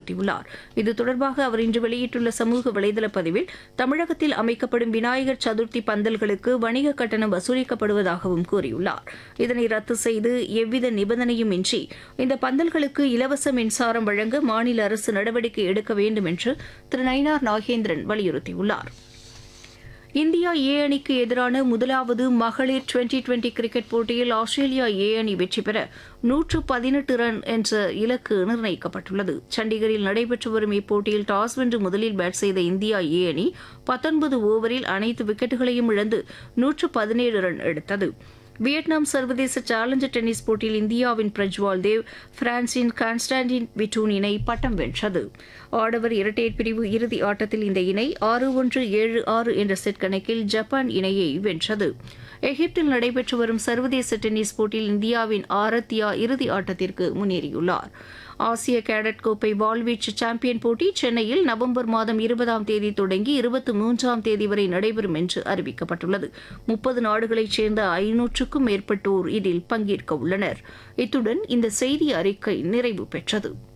வலியுறுத்தியுள்ளார் இது தொடர்பாக அவர் இன்று வெளியிட்டுள்ள சமூக வலைதள பதிவில் தமிழகத்தில் அமைக்கப்படும் விநாயகர் சதுர்த்தி பந்தல்களுக்கு வணிக கட்டணம் வசூலிக்கப்படுவதாகவும் கூறியுள்ளார் இதனை ரத்து செய்து எவ்வித நிபந்தனையும் இன்றி இந்த பந்தல்களுக்கு இலவச மின்சாரம் வழங்க மாநில அரசு நடவடிக்கை எடுக்க வேண்டும் என்று திரு நயினார் நாகேந்திரன் வலியுறுத்தியுள்ளார் இந்தியா ஏ அணிக்கு எதிரான முதலாவது மகளிர் டுவெண்டி டுவெண்டி கிரிக்கெட் போட்டியில் ஆஸ்திரேலியா ஏ அணி வெற்றி பெற நூற்று பதினெட்டு ரன் என்ற இலக்கு நிர்ணயிக்கப்பட்டுள்ளது சண்டிகரில் நடைபெற்று வரும் இப்போட்டியில் டாஸ் வென்று முதலில் பேட் செய்த இந்தியா ஏ அணி பத்தொன்பது ஓவரில் அனைத்து விக்கெட்டுகளையும் இழந்து நூற்று பதினேழு ரன் எடுத்தது வியட்நாம் சர்வதேச சேலஞ்சர் டென்னிஸ் போட்டியில் இந்தியாவின் பிரஜ்வால் தேவ் பிரான்சின் கான்ஸ்டான்டின் விட்டூன் இணை பட்டம் வென்றது ஆடவர் இரட்டையர் பிரிவு இறுதி ஆட்டத்தில் இந்த இணை ஆறு ஒன்று ஏழு ஆறு என்ற செட் கணக்கில் ஜப்பான் இணையை வென்றது எகிப்தில் நடைபெற்று வரும் சர்வதேச டென்னிஸ் போட்டியில் இந்தியாவின் ஆரத்யா இறுதி ஆட்டத்திற்கு முன்னேறியுள்ளார் ஆசிய கேடட் கோப்பை வாள்வீச்சு சாம்பியன் போட்டி சென்னையில் நவம்பர் மாதம் இருபதாம் தேதி தொடங்கி இருபத்தி மூன்றாம் தேதி வரை நடைபெறும் என்று அறிவிக்கப்பட்டுள்ளது முப்பது நாடுகளைச் சேர்ந்த ஐநூற்றுக்கும் மேற்பட்டோர் இதில் பங்கேற்க உள்ளனர் இத்துடன் இந்த செய்தி அறிக்கை நிறைவு பெற்றது